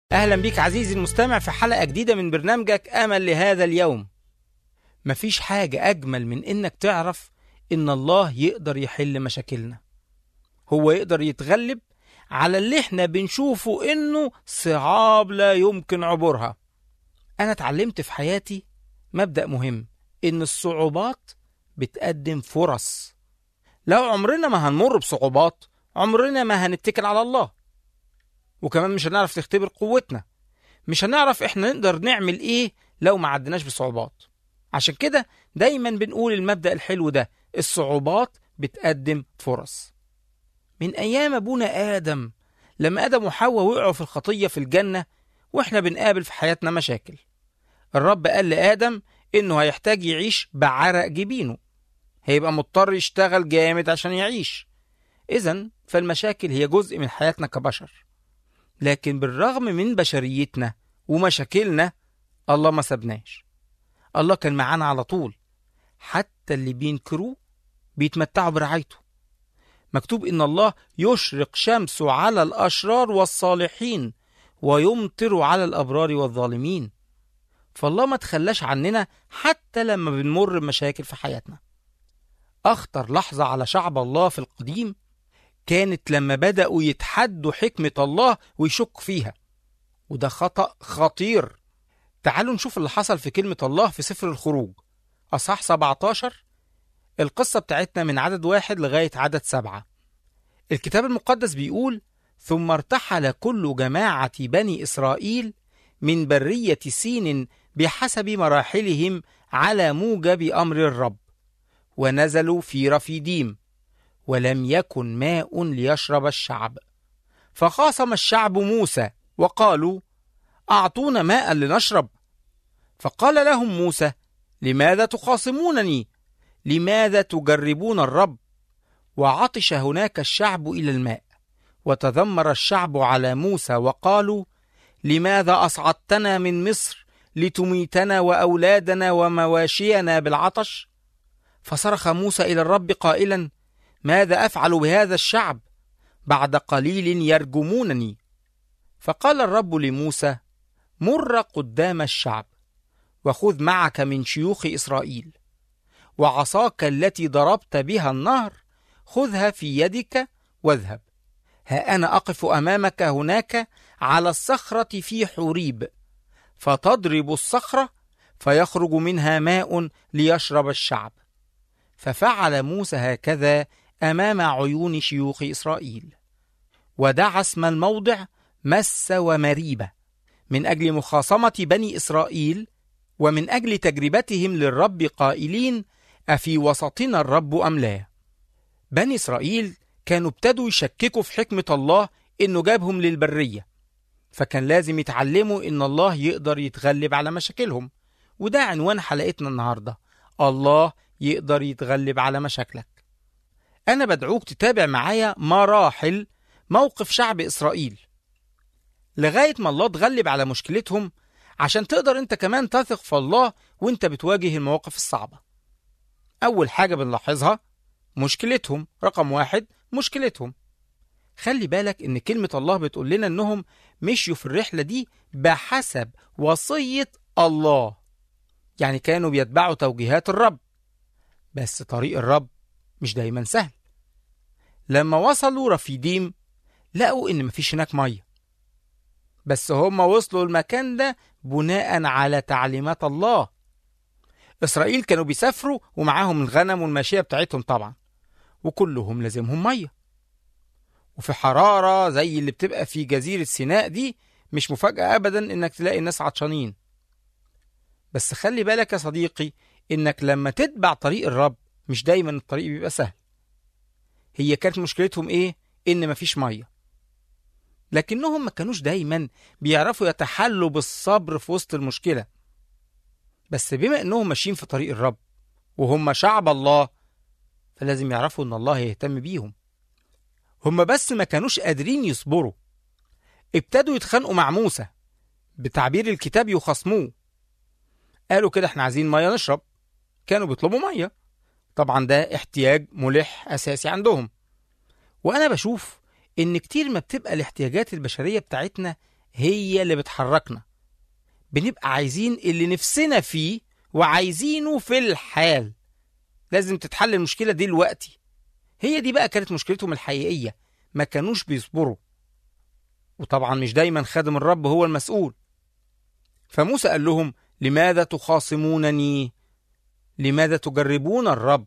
أهلا بيك عزيزي المستمع في حلقة جديدة من برنامجك أمل لهذا اليوم مفيش حاجة أجمل من إنك تعرف إن الله يقدر يحل مشاكلنا هو يقدر يتغلب على اللي احنا بنشوفه إنه صعاب لا يمكن عبورها أنا اتعلمت في حياتي مبدأ مهم إن الصعوبات بتقدم فرص لو عمرنا ما هنمر بصعوبات عمرنا ما هنتكل على الله وكمان مش هنعرف نختبر قوتنا مش هنعرف احنا نقدر نعمل ايه لو ما عدناش بصعوبات عشان كده دايما بنقول المبدأ الحلو ده الصعوبات بتقدم فرص من ايام ابونا ادم لما ادم وحواء وقعوا في الخطية في الجنة واحنا بنقابل في حياتنا مشاكل الرب قال لآدم انه هيحتاج يعيش بعرق جبينه هيبقى مضطر يشتغل جامد عشان يعيش اذا فالمشاكل هي جزء من حياتنا كبشر لكن بالرغم من بشريتنا ومشاكلنا الله ما سبناش الله كان معانا على طول حتى اللي بينكروه بيتمتعوا برعايته مكتوب ان الله يشرق شمسه على الاشرار والصالحين ويمطر على الابرار والظالمين فالله ما تخلاش عننا حتى لما بنمر بمشاكل في حياتنا اخطر لحظه على شعب الله في القديم كانت لما بدأوا يتحدوا حكمة الله ويشك فيها وده خطأ خطير تعالوا نشوف اللي حصل في كلمة الله في سفر الخروج أصحاح 17 القصة بتاعتنا من عدد واحد لغاية عدد سبعة الكتاب المقدس بيقول ثم ارتحل كل جماعة بني إسرائيل من برية سين بحسب مراحلهم على موجب أمر الرب ونزلوا في رفيديم ولم يكن ماء ليشرب الشعب فخاصم الشعب موسى وقالوا اعطونا ماء لنشرب فقال لهم موسى لماذا تخاصمونني لماذا تجربون الرب وعطش هناك الشعب الى الماء وتذمر الشعب على موسى وقالوا لماذا اصعدتنا من مصر لتميتنا واولادنا ومواشينا بالعطش فصرخ موسى الى الرب قائلا ماذا افعل بهذا الشعب بعد قليل يرجمونني فقال الرب لموسى مر قدام الشعب وخذ معك من شيوخ اسرائيل وعصاك التي ضربت بها النهر خذها في يدك واذهب ها انا اقف امامك هناك على الصخره في حوريب فتضرب الصخره فيخرج منها ماء ليشرب الشعب ففعل موسى هكذا امام عيون شيوخ اسرائيل ودعا اسم الموضع مس ومريبه من اجل مخاصمه بني اسرائيل ومن اجل تجربتهم للرب قائلين افي وسطنا الرب ام لا بني اسرائيل كانوا ابتدوا يشككوا في حكمه الله انه جابهم للبريه فكان لازم يتعلموا ان الله يقدر يتغلب على مشاكلهم وده عنوان حلقتنا النهارده الله يقدر يتغلب على مشاكلك أنا بدعوك تتابع معايا مراحل موقف شعب إسرائيل لغاية ما الله تغلب على مشكلتهم عشان تقدر أنت كمان تثق في الله وأنت بتواجه المواقف الصعبة أول حاجة بنلاحظها مشكلتهم رقم واحد مشكلتهم خلي بالك إن كلمة الله بتقول لنا إنهم مشيوا في الرحلة دي بحسب وصية الله يعني كانوا بيتبعوا توجيهات الرب بس طريق الرب مش دايما سهل لما وصلوا رفيديم لقوا ان مفيش هناك ميه بس هم وصلوا المكان ده بناء على تعليمات الله اسرائيل كانوا بيسافروا ومعاهم الغنم والماشيه بتاعتهم طبعا وكلهم لازمهم ميه وفي حراره زي اللي بتبقى في جزيره سيناء دي مش مفاجاه ابدا انك تلاقي الناس عطشانين بس خلي بالك يا صديقي انك لما تتبع طريق الرب مش دايما الطريق بيبقى سهل هي كانت مشكلتهم ايه ان مفيش ميه لكنهم ما كانوش دايما بيعرفوا يتحلوا بالصبر في وسط المشكله بس بما انهم ماشيين في طريق الرب وهم شعب الله فلازم يعرفوا ان الله يهتم بيهم هم بس ما كانوش قادرين يصبروا ابتدوا يتخانقوا مع موسى بتعبير الكتاب يخاصموه قالوا كده احنا عايزين ميه نشرب كانوا بيطلبوا ميه طبعا ده احتياج ملح اساسي عندهم وانا بشوف ان كتير ما بتبقى الاحتياجات البشريه بتاعتنا هي اللي بتحركنا بنبقى عايزين اللي نفسنا فيه وعايزينه في الحال لازم تتحل المشكلة دي دلوقتي هي دي بقى كانت مشكلتهم الحقيقية ما كانوش بيصبروا وطبعا مش دايما خادم الرب هو المسؤول فموسى قال لهم لماذا تخاصمونني لماذا تجربون الرب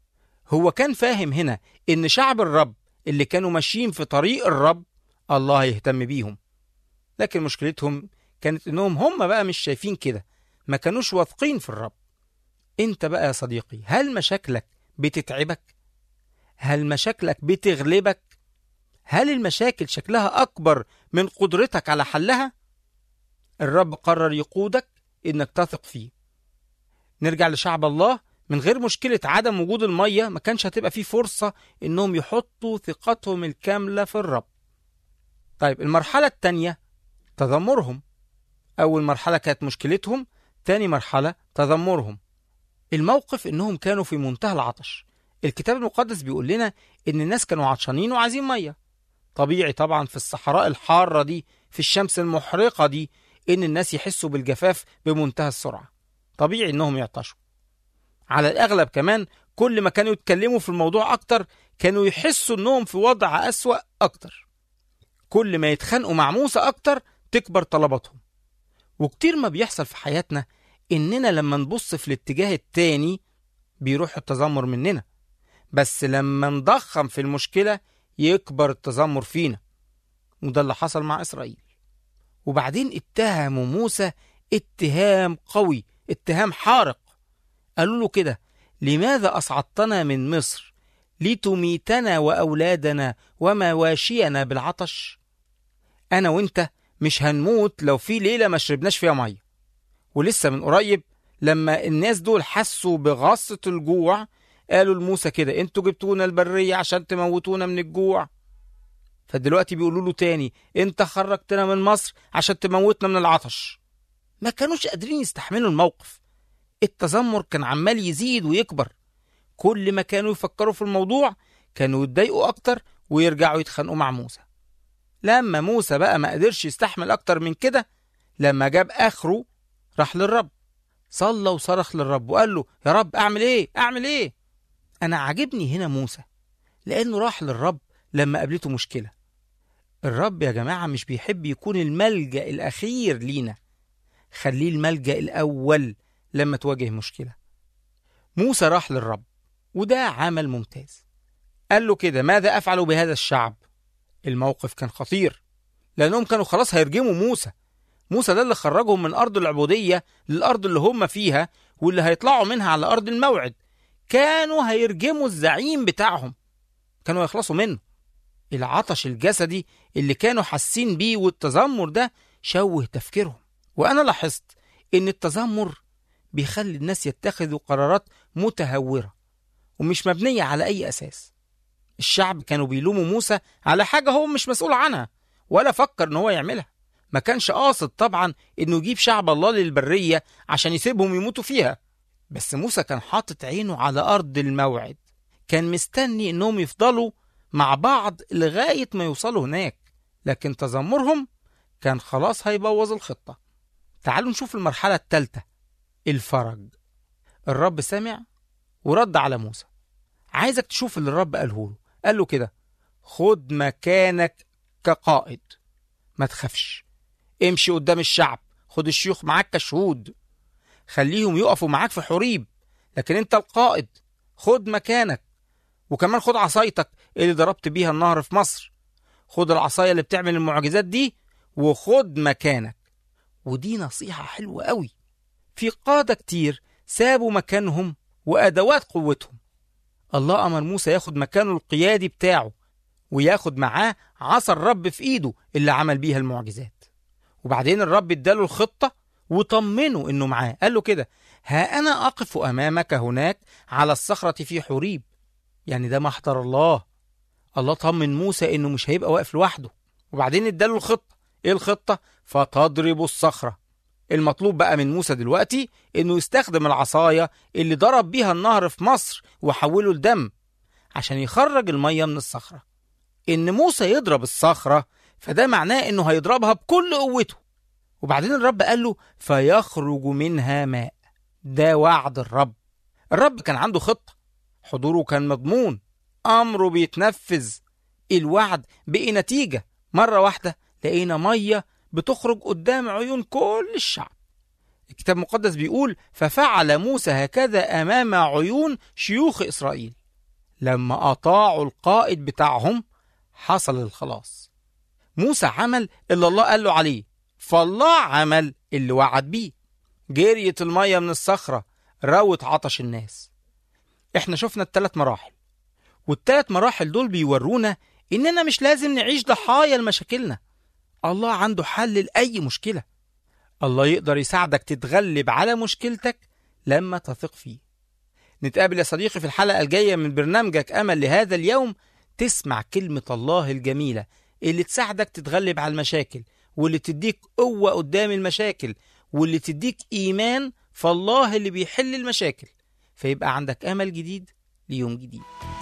هو كان فاهم هنا ان شعب الرب اللي كانوا ماشيين في طريق الرب الله يهتم بيهم لكن مشكلتهم كانت انهم هم بقى مش شايفين كده ما كانوش واثقين في الرب انت بقى يا صديقي هل مشاكلك بتتعبك هل مشاكلك بتغلبك هل المشاكل شكلها اكبر من قدرتك على حلها الرب قرر يقودك انك تثق فيه نرجع لشعب الله من غير مشكلة عدم وجود المية ما كانش هتبقى فيه فرصة انهم يحطوا ثقتهم الكاملة في الرب طيب المرحلة التانية تذمرهم أول مرحلة كانت مشكلتهم تاني مرحلة تذمرهم الموقف إنهم كانوا في منتهى العطش الكتاب المقدس بيقول لنا إن الناس كانوا عطشانين وعايزين مية طبيعي طبعا في الصحراء الحارة دي في الشمس المحرقة دي إن الناس يحسوا بالجفاف بمنتهى السرعة طبيعي إنهم يعطشوا على الأغلب كمان كل ما كانوا يتكلموا في الموضوع أكتر كانوا يحسوا إنهم في وضع أسوأ أكتر كل ما يتخانقوا مع موسى أكتر تكبر طلباتهم وكتير ما بيحصل في حياتنا إننا لما نبص في الاتجاه التاني بيروح التذمر مننا بس لما نضخم في المشكلة يكبر التذمر فينا وده اللي حصل مع إسرائيل وبعدين اتهموا موسى اتهام قوي اتهام حارق قالوا له كده لماذا أصعدتنا من مصر لتميتنا وأولادنا ومواشينا بالعطش أنا وإنت مش هنموت لو في ليلة ما شربناش فيها مية ولسه من قريب لما الناس دول حسوا بغصة الجوع قالوا لموسى كده انتوا جبتونا البرية عشان تموتونا من الجوع فدلوقتي بيقولوا له تاني انت خرجتنا من مصر عشان تموتنا من العطش ما كانوش قادرين يستحملوا الموقف التذمر كان عمال يزيد ويكبر كل ما كانوا يفكروا في الموضوع كانوا يتضايقوا اكتر ويرجعوا يتخانقوا مع موسى لما موسى بقى ما قدرش يستحمل اكتر من كده لما جاب اخره راح للرب صلى وصرخ للرب وقال له يا رب اعمل ايه اعمل ايه انا عاجبني هنا موسى لانه راح للرب لما قابلته مشكله الرب يا جماعه مش بيحب يكون الملجا الاخير لينا خليه الملجا الاول لما تواجه مشكله موسى راح للرب وده عمل ممتاز قال له كده ماذا افعل بهذا الشعب الموقف كان خطير لانهم كانوا خلاص هيرجموا موسى موسى ده اللي خرجهم من ارض العبوديه للارض اللي هم فيها واللي هيطلعوا منها على ارض الموعد كانوا هيرجموا الزعيم بتاعهم كانوا يخلصوا منه العطش الجسدي اللي كانوا حاسين بيه والتذمر ده شوه تفكيرهم وانا لاحظت ان التذمر بيخلي الناس يتخذوا قرارات متهوره ومش مبنيه على اي اساس الشعب كانوا بيلوموا موسى على حاجه هو مش مسؤول عنها ولا فكر ان هو يعملها ما كانش قاصد طبعا انه يجيب شعب الله للبريه عشان يسيبهم يموتوا فيها بس موسى كان حاطط عينه على ارض الموعد كان مستني انهم يفضلوا مع بعض لغايه ما يوصلوا هناك لكن تذمرهم كان خلاص هيبوظ الخطه تعالوا نشوف المرحله الثالثه الفرج الرب سمع ورد على موسى عايزك تشوف اللي الرب قاله له قال له كده خد مكانك كقائد ما تخافش امشي قدام الشعب خد الشيوخ معاك كشهود خليهم يقفوا معاك في حريب لكن انت القائد خد مكانك وكمان خد عصايتك اللي ضربت بيها النهر في مصر خد العصاية اللي بتعمل المعجزات دي وخد مكانك ودي نصيحة حلوة قوي في قادة كتير سابوا مكانهم وأدوات قوتهم الله أمر موسى ياخد مكانه القيادي بتاعه وياخد معاه عصا الرب في إيده اللي عمل بيها المعجزات وبعدين الرب اداله الخطة وطمنه إنه معاه قال له كده ها أنا أقف أمامك هناك على الصخرة في حريب يعني ده محضر الله الله طمن موسى إنه مش هيبقى واقف لوحده وبعدين اداله الخطة إيه الخطة؟ فتضرب الصخرة المطلوب بقى من موسى دلوقتي انه يستخدم العصاية اللي ضرب بيها النهر في مصر وحوله لدم عشان يخرج المية من الصخرة ان موسى يضرب الصخرة فده معناه انه هيضربها بكل قوته وبعدين الرب قال له فيخرج منها ماء ده وعد الرب الرب كان عنده خطة حضوره كان مضمون أمره بيتنفذ الوعد بقي نتيجة مرة واحدة لقينا مية بتخرج قدام عيون كل الشعب الكتاب المقدس بيقول ففعل موسى هكذا أمام عيون شيوخ إسرائيل لما أطاعوا القائد بتاعهم حصل الخلاص موسى عمل اللي الله قال له عليه فالله عمل اللي وعد بيه جريت المية من الصخرة روت عطش الناس احنا شفنا الثلاث مراحل والثلاث مراحل دول بيورونا اننا مش لازم نعيش ضحايا لمشاكلنا الله عنده حل لأي مشكلة الله يقدر يساعدك تتغلب على مشكلتك لما تثق فيه نتقابل يا صديقي في الحلقة الجاية من برنامجك أمل لهذا اليوم تسمع كلمة الله الجميلة اللي تساعدك تتغلب على المشاكل واللي تديك قوة قدام المشاكل واللي تديك إيمان فالله اللي بيحل المشاكل فيبقى عندك أمل جديد ليوم جديد